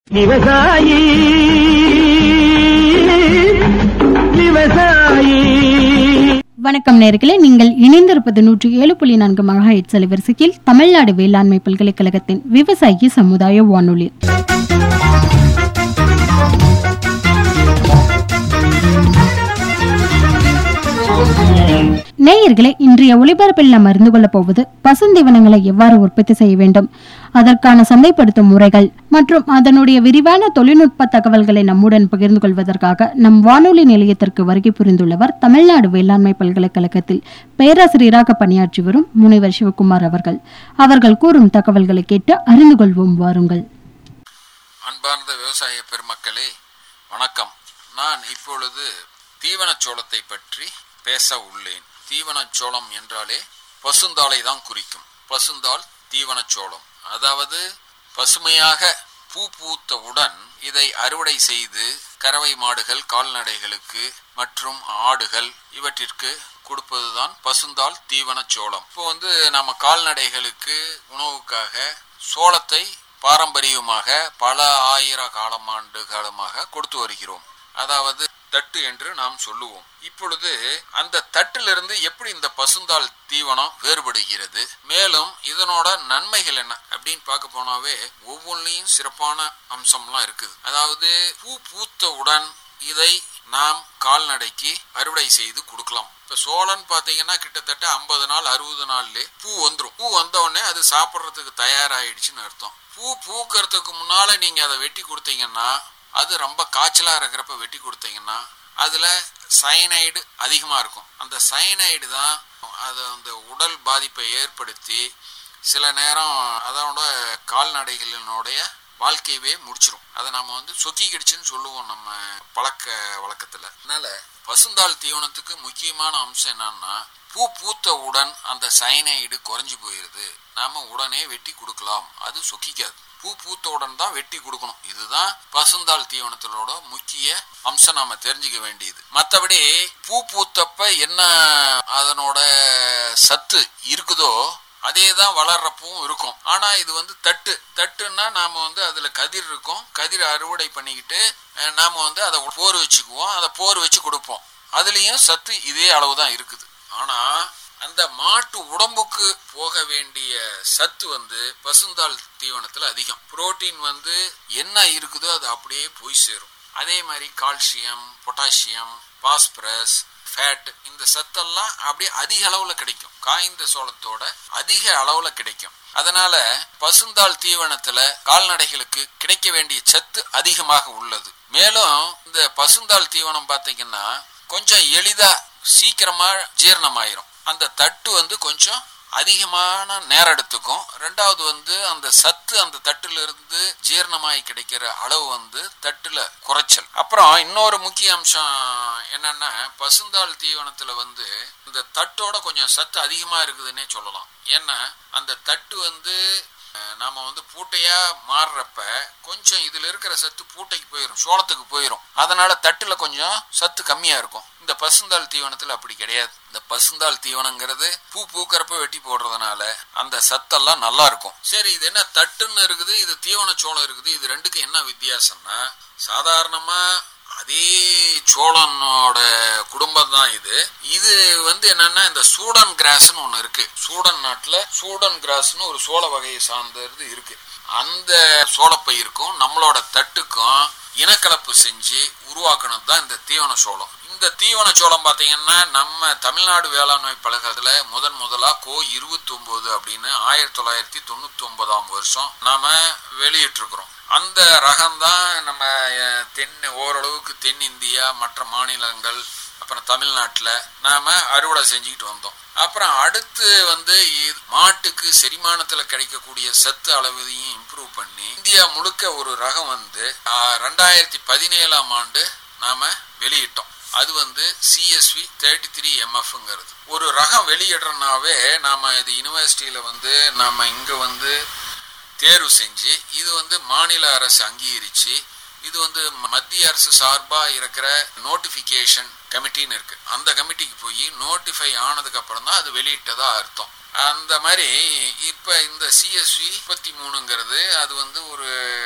விவசாயி விவசாயி வணக்கம் நேர்களே நீங்கள் இணைந்திருப்பது நூற்றி ஏழு புள்ளி நான்கு மகா அலைவரிசையில் தமிழ்நாடு வேளாண்மை பல்கலைக்கழகத்தின் விவசாயி சமுதாய வானொலி நேயர்களே இன்றைய ஒளிபரப்பில் நாம் அறிந்து கொள்ளப் போவது பசுந்தீவனங்களை எவ்வாறு உற்பத்தி செய்ய வேண்டும் அதற்கான சந்தைப்படுத்தும் முறைகள் மற்றும் அதனுடைய விரிவான தொழில்நுட்ப தகவல்களை நம்முடன் பகிர்ந்து கொள்வதற்காக நம் வானொலி நிலையத்திற்கு வருகை புரிந்துள்ளவர் தமிழ்நாடு வேளாண்மை பல்கலைக்கழகத்தில் பேராசிரியராக பணியாற்றி வரும் முனைவர் சிவகுமார் அவர்கள் அவர்கள் கூறும் தகவல்களை கேட்டு அறிந்து கொள்வோம் வாருங்கள் அன்பார்ந்த விவசாய பெருமக்களே வணக்கம் நான் இப்பொழுது தீவனச்சோளத்தை பற்றி பேச உள்ளேன் தீவனச்சோளம் என்றாலே பசுந்தாளை தான் குறிக்கும் பசுந்தாள் தீவனச்சோளம் அதாவது பசுமையாக பூ பூத்தவுடன் இதை அறுவடை செய்து கறவை மாடுகள் கால்நடைகளுக்கு மற்றும் ஆடுகள் இவற்றிற்கு கொடுப்பதுதான் பசுந்தாள் தீவனச்சோளம் இப்போ வந்து நம்ம கால்நடைகளுக்கு உணவுக்காக சோளத்தை பாரம்பரியமாக பல ஆயிர காலமாண்டு காலமாக கொடுத்து வருகிறோம் அதாவது தட்டு என்று நாம் சொல்லுவோம் இப்பொழுது அந்த தட்டிலிருந்து எப்படி இந்த பசுந்தாள் தீவனம் வேறுபடுகிறது மேலும் இதனோட நன்மைகள் என்ன அப்படின்னு பார்க்க போனாவே ஒவ்வொன்றையும் சிறப்பான அம்சம்லாம் இருக்குது அதாவது பூ பூத்தவுடன் இதை நாம் கால்நடைக்கு அறுவடை செய்து கொடுக்கலாம் இப்ப சோளம் பாத்தீங்கன்னா கிட்டத்தட்ட ஐம்பது நாள் அறுபது நாள்ல பூ வந்துடும் பூ வந்த உடனே அது சாப்பிட்றதுக்கு தயாராயிடுச்சுன்னு அர்த்தம் பூ பூக்கறதுக்கு முன்னால நீங்க அதை வெட்டி கொடுத்தீங்கன்னா அது ரொம்ப காய்ச்சலா இருக்கிறப்ப வெட்டி கொடுத்தீங்கன்னா அதுல சயனைடு அதிகமா இருக்கும் அந்த சயனைடு தான் அது அந்த உடல் பாதிப்பை ஏற்படுத்தி சில நேரம் அதோட கால்நடைகளினுடைய வாழ்க்கையவே முடிச்சிரும் அதை நம்ம வந்து சொக்கி கிடுச்சுன்னு சொல்லுவோம் நம்ம பழக்க வழக்கத்துல அதனால பசுந்தாள் தீவனத்துக்கு முக்கியமான அம்சம் என்னன்னா பூ பூத்தவுடன் அந்த சைனைடு குறைஞ்சு போயிருது நாம உடனே வெட்டி கொடுக்கலாம் அது சொக்கிக்காது பூ பூத்தவுடன் தான் வெட்டி கொடுக்கணும் இதுதான் பசுந்தாள் தீவனத்திலோட முக்கிய அம்சம் நாம தெரிஞ்சுக்க வேண்டியது மற்றபடி பூ பூத்தப்ப என்ன அதனோட சத்து இருக்குதோ அதே தான் வளர்றப்பவும் இருக்கும் ஆனா இது வந்து தட்டு தட்டுன்னா நாம வந்து அதுல கதிர் இருக்கும் கதிர் அறுவடை பண்ணிக்கிட்டு அஹ், நாம வந்து அதை போர் வச்சுக்குவோம் அதை போர் வச்சு கொடுப்போம் அதுலயும் சத்து இதே அளவு தான் இருக்குது ஆனா அந்த மாட்டு உடம்புக்கு போக வேண்டிய சத்து வந்து பசுந்தாள் தீவனத்துல அதிகம் புரோட்டீன் வந்து என்ன இருக்குதோ அது அப்படியே போய் சேரும் அதே மாதிரி கால்சியம் பொட்டாசியம் பாஸ்பரஸ் ஃபேட் இந்த சத்தெல்லாம் அப்படியே அதிக அளவுல கிடைக்கும் காய்ந்த சோளத்தோட அதிக அளவுல கிடைக்கும் அதனால பசுந்தாள் தீவனத்துல கால்நடைகளுக்கு கிடைக்க வேண்டிய சத்து அதிகமாக உள்ளது மேலும் இந்த பசுந்தாள் தீவனம் பாத்தீங்கன்னா கொஞ்சம் எளிதா சீக்கிரமா ஜீரணமாயிரும் அந்த தட்டு வந்து கொஞ்சம் அதிகமான நேரம் எடுத்துக்கும் ரெண்டாவது வந்து அந்த சத்து அந்த தட்டுல இருந்து ஜீரணமாய் கிடைக்கிற அளவு வந்து தட்டுல குறைச்சல் அப்புறம் இன்னொரு முக்கிய அம்சம் என்னன்னா பசுந்தாள் தீவனத்துல வந்து இந்த தட்டோட கொஞ்சம் சத்து அதிகமா இருக்குதுன்னே சொல்லலாம் ஏன்னா அந்த தட்டு வந்து அஹ், நாம வந்து பூட்டையா மாறுறப்ப கொஞ்சம் இதுல இருக்கிற சத்து பூட்டைக்கு போயிடும் சோளத்துக்கு போயிடும் அதனால தட்டுல கொஞ்சம் சத்து கம்மியா இருக்கும் இந்த பசுந்தாள் தீவனத்துல அப்படி கிடையாது இந்த பசுந்தாள் தீவனங்கிறது பூ பூக்கறப்ப வெட்டி போடுறதுனால அந்த சத்தெல்லாம் நல்லா இருக்கும் சரி இது என்ன தட்டுன்னு இருக்குது இது தீவன சோளம் இருக்குது இது ரெண்டுக்கும் என்ன வித்தியாசம்னா சாதாரணமா அதே சோழனோட குடும்பம் தான் இது இது வந்து என்னன்னா இந்த சூடன் கிராஸ்னு ஒண்ணு இருக்கு சூடன் நாட்டுல சூடன் கிராஸ்னு ஒரு சோள வகையை சார்ந்தது இருக்கு அந்த சோளப்பயிருக்கும் நம்மளோட தட்டுக்கும் இனக்கலப்பு செஞ்சு உருவாக்குனது தான் இந்த தீவன சோளம் இந்த தீவன சோளம் பாத்தீங்கன்னா நம்ம தமிழ்நாடு வேளாண்மை பழகத்துல முதன் முதலா கோ இருபத்தி ஒன்பது அப்படின்னு ஆயிரத்தி தொள்ளாயிரத்தி தொண்ணூத்தி ஒன்பதாம் வருஷம் நாம வெளியிட்டிருக்கிறோம் அந்த ரகம் தான் நம்ம அஹ், தென் ஓரளவுக்கு தென்னிந்தியா மற்ற மாநிலங்கள் அப்புறம் தமிழ்நாட்டில் நாம அறுவடை செஞ்சுக்கிட்டு வந்தோம் அப்புறம் அடுத்து வந்து இது மாட்டுக்கு செரிமானத்தில் கிடைக்கக்கூடிய சத்து அளவையும் இம்ப்ரூவ் பண்ணி இந்தியா முழுக்க ஒரு ரகம் வந்து ஆஹ், ரெண்டாயிரத்தி பதினேழாம் ஆண்டு நாம வெளியிட்டோம் அது வந்து சிஎஸ்வி தேர்ட்டி த்ரீ எம்எஃப்ங்கிறது ஒரு ரகம் வெளியிடுறனாவே நாம இது யூனிவர்சிட்டியில வந்து நாம இங்க வந்து தேர்வு செஞ்சு இது வந்து மாநில அரசு அங்கீகரிச்சு இது வந்து மத்திய அரசு சார்பா இருக்கிற நோட்டிபிகேஷன் கமிட்டின்னு இருக்கு அந்த கமிட்டிக்கு போய் நோட்டிஃபை ஆனதுக்கு அப்புறம் தான் அது வெளியிட்டதா அர்த்தம் அந்த மாதிரி இப்ப இந்த சிஎஸ்வி முப்பத்தி மூணுங்கிறது அது வந்து ஒரு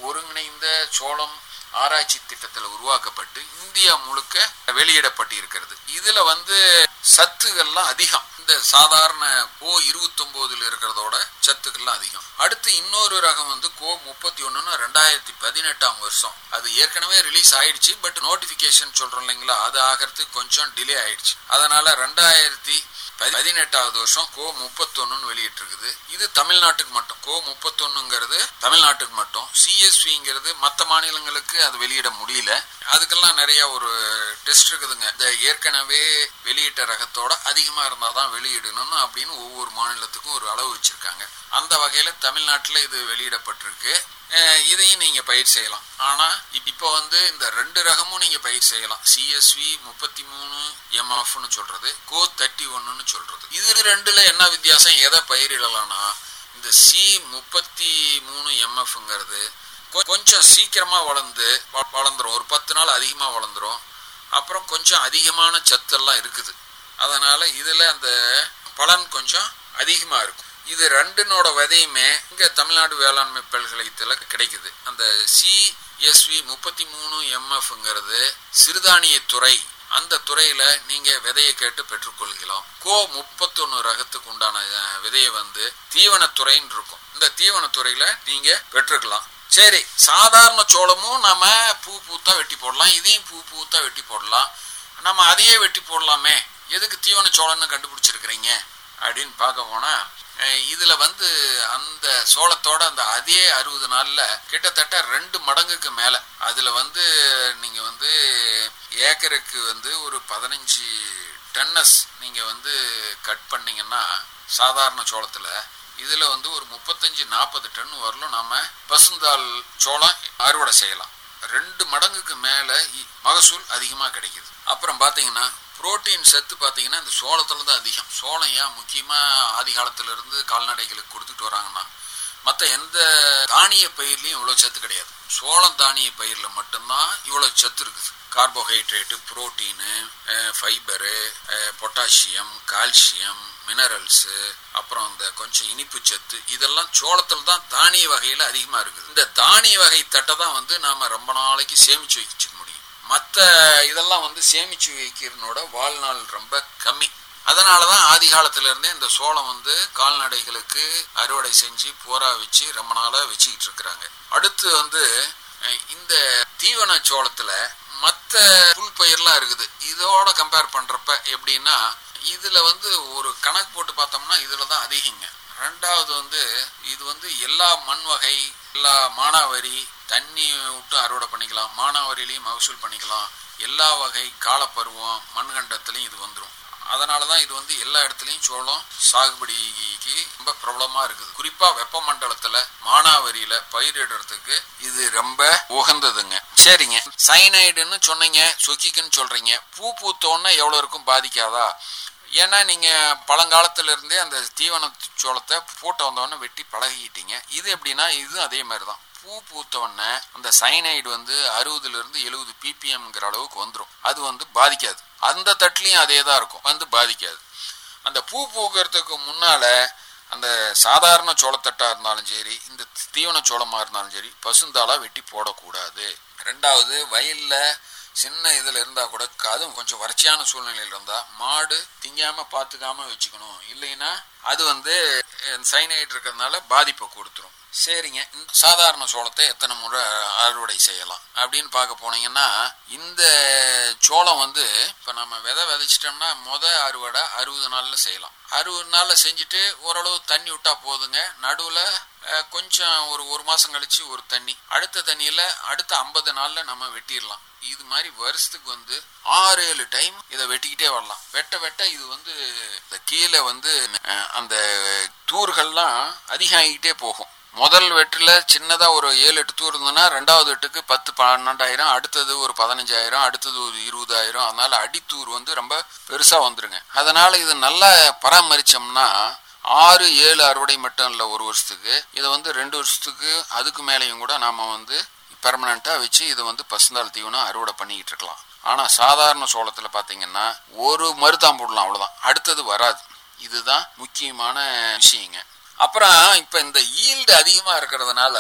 ஒருங்கிணைந்த சோளம் ஆராய்ச்சி திட்டத்தில் உருவாக்கப்பட்டு இந்தியா முழுக்க வெளியிடப்பட்டு இருக்கிறது இதுல வந்து சத்துகள்லாம் அதிகம் இந்த சாதாரண கோ இருபத்தி ஒன்பதுல இருக்கிறதோட சத்துக்கள்லாம் அதிகம் அடுத்து இன்னொரு ரகம் வந்து கோ முப்பத்தி ஒண்ணுன்னு ரெண்டாயிரத்தி பதினெட்டாம் வருஷம் அது ஏற்கனவே ரிலீஸ் ஆயிடுச்சு பட் நோட்டிபிகேஷன் சொல்றோம் இல்லைங்களா அது ஆகிறதுக்கு கொஞ்சம் டிலே ஆயிடுச்சு அதனால ரெண்டாயிரத்தி பதினெட்டாவது வருஷம் கோ முப்பத்தொன்னு வெளியிட்டு இருக்குது இது தமிழ்நாட்டுக்கு மட்டும் கோ முப்பத்தொன்னுங்கிறது தமிழ்நாட்டுக்கு மட்டும் சிஎஸ்விங்கிறது மற்ற மாநிலங்களுக்கு அது வெளியிட முடியல அதுக்கெல்லாம் நிறைய ஒரு டெஸ்ட் இருக்குதுங்க இந்த ஏற்கனவே வெளியிட்ட ரகத்தோட அதிகமா இருந்தாதான் வெளியிடணும்னு அப்படின்னு ஒவ்வொரு மாநிலத்துக்கும் ஒரு அளவு வச்சிருக்காங்க அந்த வகையில தமிழ்நாட்டில் இது வெளியிடப்பட்டிருக்கு இதையும் நீங்க பயிர் செய்யலாம் ஆனா இப்போ வந்து இந்த ரெண்டு ரகமும் நீங்க பயிர் செய்யலாம் சிஎஸ்வி முப்பத்தி மூணு எம்எஃப்னு சொல்றது கோ தேர்ட்டி ஒன்னு சொல்றது இது ரெண்டுல என்ன வித்தியாசம் எதை பயிரிடலாம்னா இந்த சி முப்பத்தி மூணு எம்எஃப்ங்கிறது கொஞ்சம் சீக்கிரமா வளர்ந்து வளர்ந்துரும் ஒரு பத்து நாள் அதிகமா வளர்ந்துரும் அப்புறம் கொஞ்சம் அதிகமான சத்தெல்லாம் இருக்குது அதனால இதுல அந்த பலன் கொஞ்சம் அதிகமா இருக்கும் இது ரெண்டுனோட விதையுமே இங்க தமிழ்நாடு வேளாண்மை பல்கலைக்கழகத்துல கிடைக்குது அந்த சிஎஸ்வி முப்பத்தி மூணு எம்எஃப்ங்கிறது சிறுதானிய துறை அந்த துறையில நீங்க விதையை கேட்டு பெற்றுக்கொள்கலாம் கோ முப்பத்தொன்னு ரகத்துக்கு உண்டான விதையை வந்து தீவனத்துறைன்னு இருக்கும் இந்த தீவனத்துறையில நீங்க பெற்றுக்கலாம் சரி சாதாரண சோளமும் நம்ம பூ பூத்தா வெட்டி போடலாம் இதையும் பூ பூத்தா வெட்டி போடலாம் நம்ம அதையே வெட்டி போடலாமே எதுக்கு தீவன சோளம்னு கண்டுபிடிச்சிருக்கிறீங்க அப்படின்னு பார்க்க போனா இதுல வந்து அந்த சோளத்தோட அந்த அதே அறுபது நாள்ல கிட்டத்தட்ட ரெண்டு மடங்குக்கு மேல அதுல வந்து நீங்க வந்து ஏக்கருக்கு வந்து ஒரு பதினஞ்சு டன்னஸ் நீங்க வந்து கட் பண்ணீங்கன்னா சாதாரண சோளத்துல இதுல வந்து ஒரு முப்பத்தஞ்சு நாற்பது டன் வரலும் நாம பசுந்தாள் சோளம் அறுவடை செய்யலாம் ரெண்டு மடங்குக்கு மேல மகசூல் அதிகமா கிடைக்குது அப்புறம் பாத்தீங்கன்னா புரோட்டீன் சத்து பார்த்தீங்கன்னா இந்த சோளத்துல தான் அதிகம் சோளம் ஏன் முக்கியமா ஆதி காலத்துல இருந்து கால்நடைகளுக்கு கொடுத்துட்டு வராங்கன்னா மற்ற எந்த தானிய பயிர்லையும் இவ்வளோ சத்து கிடையாது சோளம் தானிய பயிரில் மட்டும்தான் இவ்வளோ சத்து இருக்குது carbohydrate protein fibre potassium calcium minerals அப்புறம் இந்த கொஞ்சம் இனிப்பு சத்து இதெல்லாம் சோளத்தில் தான் தானிய வகையில் அதிகமாக இருக்குது இந்த தானிய வகை தட்டை தான் வந்து நாம் ரொம்ப நாளைக்கு சேமித்து வச்சுக்க முடியும் மற்ற இதெல்லாம் வந்து சேமித்து வைக்கிறனோட வாழ்நாள் ரொம்ப கம்மி அதனால தான் ஆதி காலத்துல இருந்தே இந்த சோளம் வந்து கால்நடைகளுக்கு அறுவடை செஞ்சு போரா வச்சு ரொம்ப நாளாக வச்சுக்கிட்டு இருக்கிறாங்க அடுத்து வந்து இந்த தீவன சோளத்துல மற்ற புல் பயிர்லாம் இருக்குது இதோட கம்பேர் பண்றப்ப எப்படின்னா இதுல வந்து ஒரு கணக்கு போட்டு பார்த்தோம்னா இதுல தான் அதிகங்க ரெண்டாவது வந்து இது வந்து எல்லா மண் வகை எல்லா மானாவரி தண்ணி விட்டு அறுவடை பண்ணிக்கலாம் மானாவரிலையும் மகசூல் பண்ணிக்கலாம் எல்லா வகை காலப்பருவம் மண்கண்டத்திலையும் இது வந்துடும் அதனால தான் இது வந்து எல்லா இடத்துலையும் சோளம் சாகுபடிக்கு ரொம்ப பிரபலமா இருக்குது குறிப்பா வெப்பமண்டலத்துல மானாவரியில பயிரிடுறதுக்கு இது ரொம்ப உகந்ததுங்க சரிங்க சைனைடுன்னு சொன்னீங்க சொக்கிக்குன்னு சொல்றீங்க பூ பூத்தோன்னா எவ்வளவு இருக்கும் பாதிக்காதா ஏன்னா நீங்க பழங்காலத்துல இருந்தே அந்த தீவன சோளத்தை போட்ட வந்தவொடனே வெட்டி பழகிட்டீங்க இது எப்படின்னா இது அதே மாதிரி தான் பூ பூத்தவொடனே அந்த சைனைடு வந்து அறுபதுல இருந்து எழுபது பிபிஎம்ங்கிற அளவுக்கு வந்துடும் அது வந்து பாதிக்காது அந்த தட்டுலையும் அதே தான் இருக்கும் வந்து பாதிக்காது அந்த பூ பூக்கிறதுக்கு முன்னால அந்த சாதாரண சோளத்தட்டா இருந்தாலும் சரி இந்த தீவன சோளமா இருந்தாலும் சரி பசுந்தாளா வெட்டி போடக்கூடாது ரெண்டாவது வயல்ல சின்ன இதுல இருந்தா கூட அதுவும் கொஞ்சம் வறட்சியான சூழ்நிலையில இருந்தா மாடு திங்காம பாத்துக்காம வச்சுக்கணும் இல்லைன்னா அது வந்து சைனைட் இருக்கிறதுனால பாதிப்பை கொடுத்துரும் சரிங்க சாதாரண சோளத்தை எத்தனை முறை அறுவடை செய்யலாம் அப்படின்னு பார்க்க போனீங்கன்னா இந்த சோளம் வந்து இப்போ நம்ம விதை விதைச்சிட்டோம்னா மொத அறுவடை அறுபது நாளில் செய்யலாம் அறுபது நாளில் செஞ்சுட்டு ஓரளவு தண்ணி விட்டா போதுங்க நடுவில் கொஞ்சம் ஒரு ஒரு மாதம் கழிச்சு ஒரு தண்ணி அடுத்த தண்ணியில் அடுத்த ஐம்பது நாளில் நம்ம வெட்டிடலாம் இது மாதிரி வருஷத்துக்கு வந்து ஆறு ஏழு டைம் இதை வெட்டிக்கிட்டே வரலாம் வெட்ட வெட்ட இது வந்து கீழே வந்து அந்த தூர்கள்லாம் அதிகமாகிக்கிட்டே போகும் முதல் வெட்டில் சின்னதாக ஒரு ஏழு எட்டு தூர் இருந்ததுன்னா ரெண்டாவது வெட்டுக்கு பத்து பன்னெண்டாயிரம் அடுத்தது ஒரு பதினஞ்சாயிரம் அடுத்தது ஒரு இருபதாயிரம் அதனால அடித்தூர் வந்து ரொம்ப பெருசாக வந்துருங்க அதனால இது நல்லா பராமரிச்சோம்னா ஆறு ஏழு அறுவடை மட்டும் இல்லை ஒரு வருஷத்துக்கு இதை வந்து ரெண்டு வருஷத்துக்கு அதுக்கு மேலேயும் கூட நாம் வந்து பெர்மனண்ட்டாக வச்சு இதை வந்து பசுந்தாள் தீவனம் அறுவடை பண்ணிக்கிட்டு இருக்கலாம் ஆனால் சாதாரண சோளத்தில் பார்த்தீங்கன்னா ஒரு மருதாம் போடலாம் அவ்வளோதான் அடுத்தது வராது இதுதான் முக்கியமான விஷயங்க அப்புறம் இப்போ இந்த ஈல்டு அதிகமாக இருக்கிறதுனால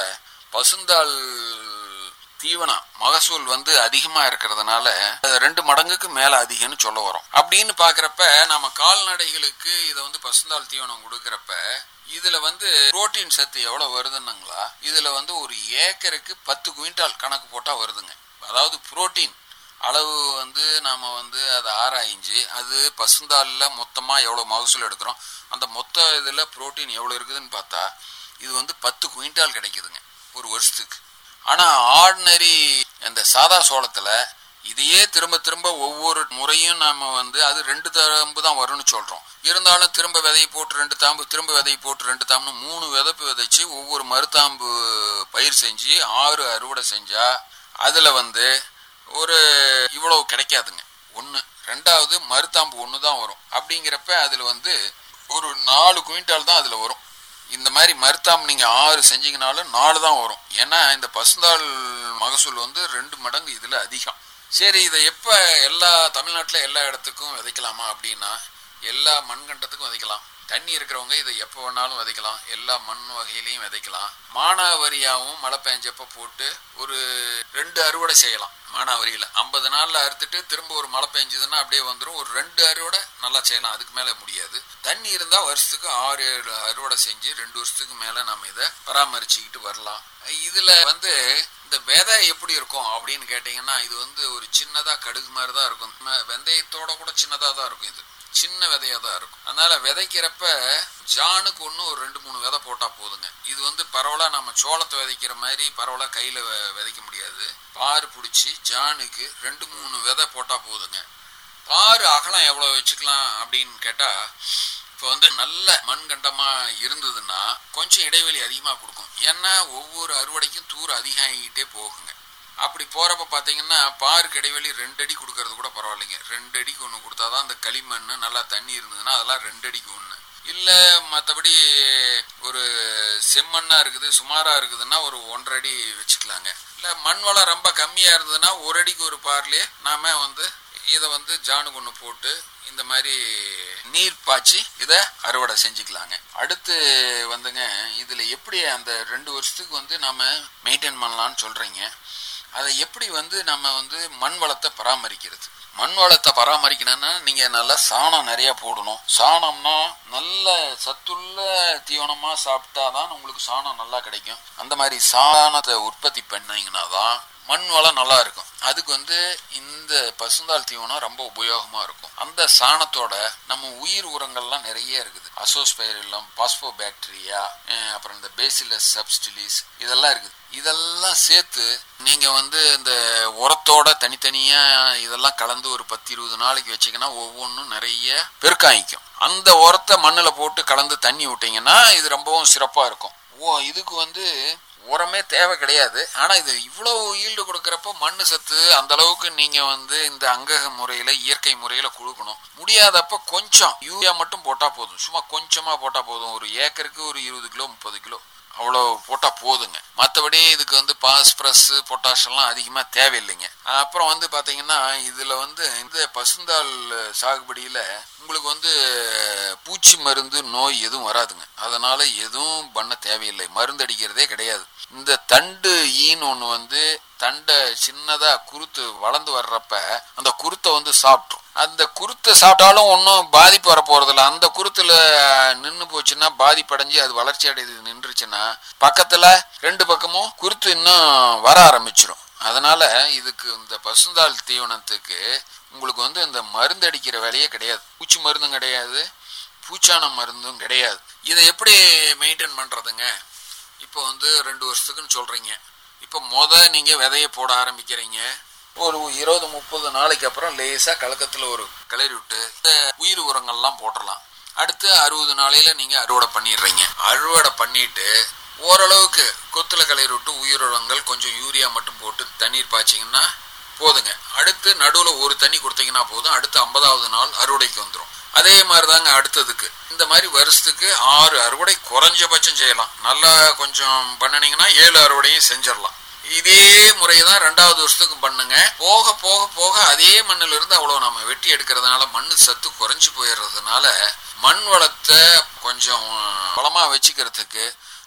பசுந்தாள் தீவனம் மகசூல் வந்து அதிகமா இருக்கிறதுனால அது ரெண்டு மடங்குக்கு மேல அதிகம்னு சொல்ல வரும் அப்படின்னு பாக்குறப்ப நம்ம கால்நடைகளுக்கு இதை வந்து பசுந்தாள் தீவனம் கொடுக்கறப்ப இதுல வந்து புரோட்டீன் சத்து எவ்வளவு வருதுன்னுங்களா இதுல வந்து ஒரு ஏக்கருக்கு பத்து குவிண்டால் கணக்கு போட்டா வருதுங்க அதாவது புரோட்டீன் அளவு வந்து நாம வந்து அதை ஆராய்ஞ்சு அது பசுந்தாளில் மொத்தமா எவ்வளவு மகசூல் எடுக்கிறோம் அந்த மொத்த இதுல புரோட்டீன் எவ்வளவு இருக்குதுன்னு பார்த்தா இது வந்து பத்து குவிண்டால் கிடைக்குதுங்க ஒரு வருஷத்துக்கு ஆனா ஆர்டினரி அந்த சாதா சோளத்துல இதையே திரும்ப திரும்ப ஒவ்வொரு முறையும் நாம வந்து அது ரெண்டு தாம்பு தான் வரும்னு சொல்றோம் இருந்தாலும் திரும்ப விதையை போட்டு ரெண்டு தாம்பு திரும்ப விதையை போட்டு ரெண்டு தாம்பு மூணு விதப்பு விதைச்சு ஒவ்வொரு மருதாம்பு பயிர் செஞ்சு ஆறு அறுவடை செஞ்சா அதுல வந்து ஒரு இவ்வளவு கிடைக்காதுங்க ஒன்று ரெண்டாவது மருதாம்பு ஒன்று தான் வரும் அப்படிங்கிறப்ப அதில் வந்து ஒரு நாலு குவிண்டால் தான் அதில் வரும் இந்த மாதிரி மருத்தாம் நீங்கள் ஆறு செஞ்சீங்கனாலும் நாலு தான் வரும் ஏன்னா இந்த பசுந்தாள் மகசூல் வந்து ரெண்டு மடங்கு இதில் அதிகம் சரி இதை எப்போ எல்லா தமிழ்நாட்டில் எல்லா இடத்துக்கும் விதைக்கலாமா அப்படின்னா எல்லா மண்கண்டத்துக்கும் விதைக்கலாம் தண்ணி இருக்கிறவங்க இதை எப்போ வேணாலும் விதைக்கலாம் எல்லா மண் வகையிலையும் விதைக்கலாம் மானாவரியாவும் மழை பெஞ்சப்ப போட்டு ஒரு ரெண்டு அறுவடை செய்யலாம் மானாவரியில் ஐம்பது நாளில் அறுத்துட்டு திரும்ப ஒரு மழை பெஞ்சதுன்னா அப்படியே வந்துடும் ஒரு ரெண்டு அறுவடை நல்லா செய்யலாம் அதுக்கு மேலே முடியாது தண்ணி இருந்தால் வருஷத்துக்கு ஆறு ஏழு அறுவடை செஞ்சு ரெண்டு வருஷத்துக்கு மேலே நம்ம இதை பராமரிச்சுக்கிட்டு வரலாம் இதில் வந்து இந்த விதை எப்படி இருக்கும் அப்படின்னு கேட்டிங்கன்னா இது வந்து ஒரு சின்னதாக கடுகு மாதிரி தான் இருக்கும் ம- வெந்தயத்தோட கூட சின்னதாக தான் இருக்கும் இது சின்ன விதையா தான் இருக்கும் அதனால விதைக்கிறப்ப ஜானுக்கு ஒன்று ஒரு ரெண்டு மூணு விதை போட்டா போதுங்க இது வந்து பரவலா நம்ம சோளத்தை விதைக்கிற மாதிரி பரவலா கையில வெ- விதைக்க முடியாது பாரு பிடிச்சி ஜானுக்கு ரெண்டு மூணு விதை போட்டா போதுங்க பாரு அகலம் எவ்வளவு வச்சுக்கலாம் அப்படின்னு கேட்டா இப்போ வந்து நல்ல மண்கண்டமா இருந்ததுன்னா கொஞ்சம் இடைவெளி அதிகமாக கொடுக்கும் ஏன்னா ஒவ்வொரு அறுவடைக்கும் தூர் அதிகமாகிக்கிட்டே போகுங்க அப்படி போறப்ப பாத்தீங்கன்னா பாருக்கு இடைவெளி ரெண்டு அடி கொடுக்கறது கூட பரவாயில்லைங்க ரெண்டு அடிக்கு ஒன்று கொடுத்தாதான் அந்த களிமண் நல்லா தண்ணி இருந்ததுன்னா அதெல்லாம் ரெண்டு அடிக்கு ஒன்று இல்லை மற்றபடி ஒரு செம்மண்ணா இருக்குது சுமாரா இருக்குதுன்னா ஒரு ஒன்றரை அடி வச்சுக்கலாங்க இல்லை மண் வளம் ரொம்ப கம்மியா இருந்ததுன்னா ஒரு அடிக்கு ஒரு பார்லேயே நாம வந்து இதை வந்து ஜானு ஒன்று போட்டு இந்த மாதிரி நீர் பாய்ச்சி இதை அறுவடை செஞ்சுக்கலாங்க அடுத்து வந்துங்க இதில் எப்படி அந்த ரெண்டு வருஷத்துக்கு வந்து நாம மெயின்டைன் பண்ணலாம்னு சொல்றீங்க அதை எப்படி வந்து நம்ம வந்து மண் வளத்தை பராமரிக்கிறது மண் வளத்தை பராமரிக்கணும்னா நீங்க நல்லா சாணம் நிறைய போடணும் சாணம்னா நல்ல சத்துள்ள தீவனமா சாப்பிட்டாதான் உங்களுக்கு சாணம் நல்லா கிடைக்கும் அந்த மாதிரி சாணத்தை உற்பத்தி பண்ணீங்கன்னா தான் மண் வளம் நல்லா இருக்கும் அதுக்கு வந்து இந்த பசுந்தாள் தீவனம் ரொம்ப உபயோகமா இருக்கும் அந்த சாணத்தோட நம்ம உயிர் உரங்கள்லாம் நிறைய இருக்குது அசோஸ்பைரிலம் பாஸ்போ பாக்டீரியா அப்புறம் இந்த பேசிலஸ் சப்ஸ்டிலிஸ் இதெல்லாம் இருக்குது இதெல்லாம் சேர்த்து நீங்க வந்து இந்த உரத்தோட தனித்தனியா இதெல்லாம் கலந்து ஒரு பத்து இருபது நாளைக்கு வச்சீங்கன்னா ஒவ்வொன்றும் நிறைய பெருக்காய்க்கும் அந்த உரத்தை மண்ணில் போட்டு கலந்து தண்ணி விட்டீங்கன்னா இது ரொம்பவும் சிறப்பா இருக்கும் ஓ இதுக்கு வந்து உரமே தேவை கிடையாது ஆனா இது இவ்வளவு ஈல்டு கொடுக்கறப்ப மண்ணு சத்து அந்த அளவுக்கு நீங்க வந்து இந்த அங்கக முறையில இயற்கை முறையில கொடுக்கணும் முடியாதப்ப கொஞ்சம் யூரியா மட்டும் போட்டா போதும் சும்மா கொஞ்சமா போட்டா போதும் ஒரு ஏக்கருக்கு ஒரு இருபது கிலோ முப்பது கிலோ அவ்வளோ போட்டா போதுங்க மற்றபடி இதுக்கு வந்து பாஸ்பரஸ் பொட்டாஷ் எல்லாம் அதிகமாக தேவையில்லைங்க அப்புறம் வந்து பார்த்தீங்கன்னா இதில் வந்து இந்த பசுந்தாள் சாகுபடியில் உங்களுக்கு வந்து பூச்சி மருந்து நோய் எதுவும் வராதுங்க அதனால எதுவும் பண்ண தேவையில்லை மருந்து அடிக்கிறதே கிடையாது இந்த தண்டு ஈன்னு ஒன்று வந்து தண்டை சின்னதா குருத்து வளர்ந்து வர்றப்ப அந்த குருத்தை வந்து சாப்பிட்ரும் அந்த குருத்தை சாப்பிட்டாலும் ஒன்றும் பாதிப்பு வர போறதில்ல அந்த குருத்துல நின்று போச்சுன்னா பாதிப்படைஞ்சு அது வளர்ச்சி அடையுது நின்றுச்சுன்னா பக்கத்துல ரெண்டு பக்கமும் குருத்து இன்னும் வர ஆரம்பிச்சிரும் அதனால இதுக்கு இந்த பசுந்தாள் தீவனத்துக்கு உங்களுக்கு வந்து இந்த மருந்து அடிக்கிற வேலையே கிடையாது பூச்சி மருந்தும் கிடையாது பூச்சான மருந்தும் கிடையாது இதை எப்படி மெயின்டைன் பண்றதுங்க இப்போ வந்து ரெண்டு வருஷத்துக்குன்னு சொல்றீங்க இப்போ முத நீங்க விதைய போட ஆரம்பிக்கிறீங்க ஒரு இருபது முப்பது நாளைக்கு அப்புறம் லேசா கலக்கத்துல ஒரு கிளறி விட்டு இந்த உயிர் உரங்கள்லாம் போட்டுடலாம் அடுத்து அறுபது நாளையில நீங்க அறுவடை பண்ணிடுறீங்க அறுவடை பண்ணிட்டு ஓரளவுக்கு கொத்துல கிளறி விட்டு உயிர் உரங்கள் கொஞ்சம் யூரியா மட்டும் போட்டு தண்ணீர் பாய்ச்சிங்கன்னா போதுங்க அடுத்து நடுவில் ஒரு தண்ணி கொடுத்தீங்கன்னா போதும் அடுத்து ஐம்பதாவது நாள் அறுவடைக்கு வந்துடும் அதே மாதிரி தாங்க அடுத்ததுக்கு இந்த மாதிரி வருஷத்துக்கு ஆறு அறுவடை குறைஞ்சபட்சம் செய்யலாம் நல்லா கொஞ்சம் பண்ணினீங்கன்னா ஏழு அறுவடையும் செஞ்சிடலாம் இதே முறையை தான் ரெண்டாவது வருஷத்துக்கு பண்ணுங்க போக போக போக அதே மண்ணில இருந்து அவ்வளவு நம்ம வெட்டி எடுக்கிறதுனால மண்ணு சத்து குறைஞ்சு போயிடுறதுனால மண் வளத்தை கொஞ்சம் வளமா வச்சுக்கிறதுக்கு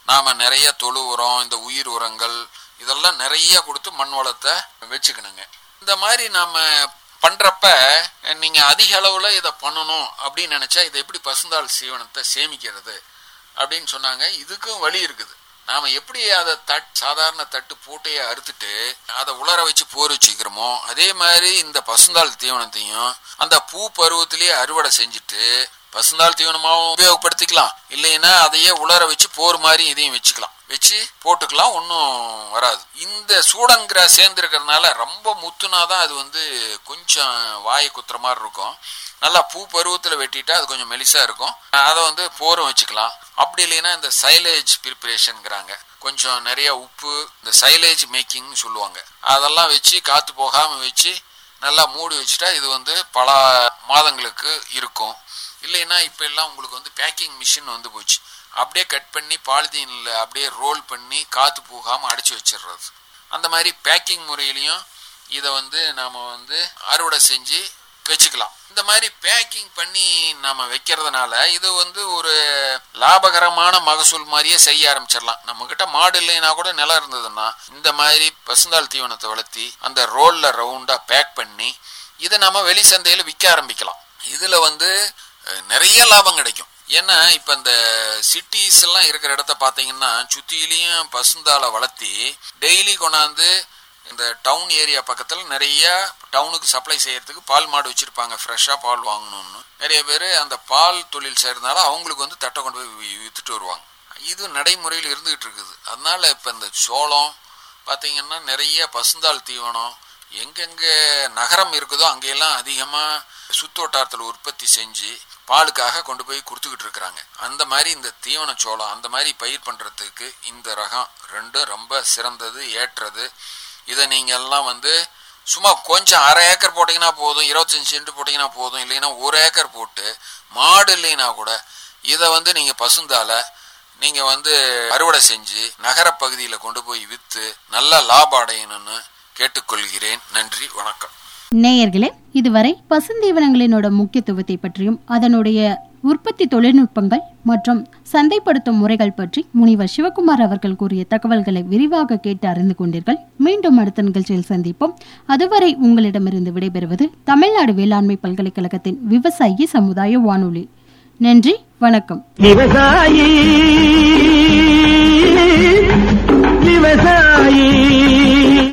நாம நிறைய தொழு உரம் இந்த உயிர் உரங்கள் இதெல்லாம் நிறைய கொடுத்து மண் வளத்தை வச்சுக்கணுங்க இந்த மாதிரி நாம பண்றப்ப நீங்க அதிக அளவுல இதை பண்ணணும் அப்படின்னு நினைச்சா இதை எப்படி பசுந்தாள் சீவனத்தை சேமிக்கிறது அப்படின்னு சொன்னாங்க இதுக்கும் வழி இருக்குது நாம எப்படி அதை தட் சாதாரண தட்டு பூட்டையை அறுத்துட்டு அதை உலர வச்சு போர் வச்சுக்கிறோமோ அதே மாதிரி இந்த பசுந்தாள் தீவனத்தையும் அந்த பூ பருவத்திலேயே அறுவடை செஞ்சுட்டு பசுந்தாள் தீவனமாகவும் உபயோகப்படுத்திக்கலாம் இல்லைன்னா அதையே உலர வச்சு போர் மாதிரி இதையும் வச்சுக்கலாம் வச்சு போட்டுக்கலாம் ஒன்றும் வராது இந்த சூடங்கிற சேர்ந்துருக்கிறதுனால ரொம்ப முத்துனாதான் அது வந்து கொஞ்சம் வாயை குத்துற மாதிரி இருக்கும் நல்லா பூ பருவத்தில் வெட்டிட்டா அது கொஞ்சம் மெலிசா இருக்கும் அதை வந்து போரும் வச்சுக்கலாம் அப்படி இல்லைன்னா இந்த சைலேஜ் ப்ரிப்பரேஷனுங்கிறாங்க கொஞ்சம் நிறைய உப்பு இந்த சைலேஜ் மேக்கிங் சொல்லுவாங்க அதெல்லாம் வச்சு காற்று போகாமல் வச்சு நல்லா மூடி வச்சுட்டா இது வந்து பல மாதங்களுக்கு இருக்கும் இல்லைன்னா இப்போ எல்லாம் உங்களுக்கு வந்து பேக்கிங் மிஷின் வந்து போச்சு அப்படியே கட் பண்ணி பாலித்தீனில் அப்படியே ரோல் பண்ணி காற்று போகாமல் அடைச்சி வச்சிடுறது அந்த மாதிரி பேக்கிங் முறையிலையும் இதை வந்து நாம் வந்து அறுவடை செஞ்சு வச்சுக்கலாம் இந்த மாதிரி பேக்கிங் பண்ணி நாம வைக்கிறதுனால இது வந்து ஒரு லாபகரமான மகசூல் மாதிரியே செய்ய ஆரம்பிச்சிடலாம் நம்ம கிட்ட மாடு இல்லைன்னா கூட நிலம் இருந்ததுன்னா இந்த மாதிரி பசுந்தாள் தீவனத்தை வளர்த்தி அந்த ரோல்ல ரவுண்டா பேக் பண்ணி இதை நம்ம வெளி சந்தையில விற்க ஆரம்பிக்கலாம் இதுல வந்து நிறைய லாபம் கிடைக்கும் ஏன்னா இப்ப இந்த சிட்டிஸ் எல்லாம் இருக்கிற இடத்த பாத்தீங்கன்னா சுத்திலையும் பசுந்தாளை வளர்த்தி டெய்லி கொண்டாந்து இந்த டவுன் ஏரியா பக்கத்தில் நிறைய டவுனுக்கு சப்ளை செய்யறதுக்கு பால் மாடு வச்சிருப்பாங்க ஃப்ரெஷ்ஷாக பால் வாங்கணும்னு நிறைய பேர் அந்த பால் தொழில் செய்யறதுனால அவங்களுக்கு வந்து தட்டை கொண்டு போய் வித்துட்டு வருவாங்க இது நடைமுறையில் இருந்துகிட்டு இருக்குது அதனால இப்போ இந்த சோளம் பார்த்தீங்கன்னா நிறைய பசுந்தாள் தீவனம் எங்கெங்கே நகரம் இருக்குதோ அங்கெல்லாம் அதிகமாக சுத்தோட்டாரத்தில் உற்பத்தி செஞ்சு பாலுக்காக கொண்டு போய் கொடுத்துக்கிட்டு இருக்கிறாங்க அந்த மாதிரி இந்த தீவன சோளம் அந்த மாதிரி பயிர் பண்ணுறதுக்கு இந்த ரகம் ரெண்டும் ரொம்ப சிறந்தது ஏற்றது இதை நீங்கள் எல்லாம் வந்து சும்மா கொஞ்சம் அரை ஏக்கர் போட்டிங்கன்னா போதும் இருபத்தஞ்சி சென்ட் போட்டிங்கன்னா போதும் இல்லைன்னா ஒரு ஏக்கர் போட்டு மாடு இல்லைன்னா கூட இதை வந்து நீங்கள் பசுந்தால நீங்கள் வந்து அறுவடை செஞ்சு நகர பகுதியில் கொண்டு போய் விற்று நல்ல லாபம் அடையணும்னு கேட்டுக்கொள்கிறேன் நன்றி வணக்கம் நேயர்களே இதுவரை பசுந்தீவனங்களினோட முக்கியத்துவத்தை பற்றியும் அதனுடைய உற்பத்தி தொழில்நுட்பங்கள் மற்றும் சந்தைப்படுத்தும் முறைகள் பற்றி முனிவர் சிவகுமார் அவர்கள் கூறிய தகவல்களை விரிவாக கேட்டு அறிந்து கொண்டீர்கள் மீண்டும் அடுத்த நிகழ்ச்சியில் சந்திப்போம் அதுவரை உங்களிடமிருந்து விடைபெறுவது தமிழ்நாடு வேளாண்மை பல்கலைக்கழகத்தின் விவசாயி சமுதாய வானொலி நன்றி வணக்கம் விவசாயி விவசாயி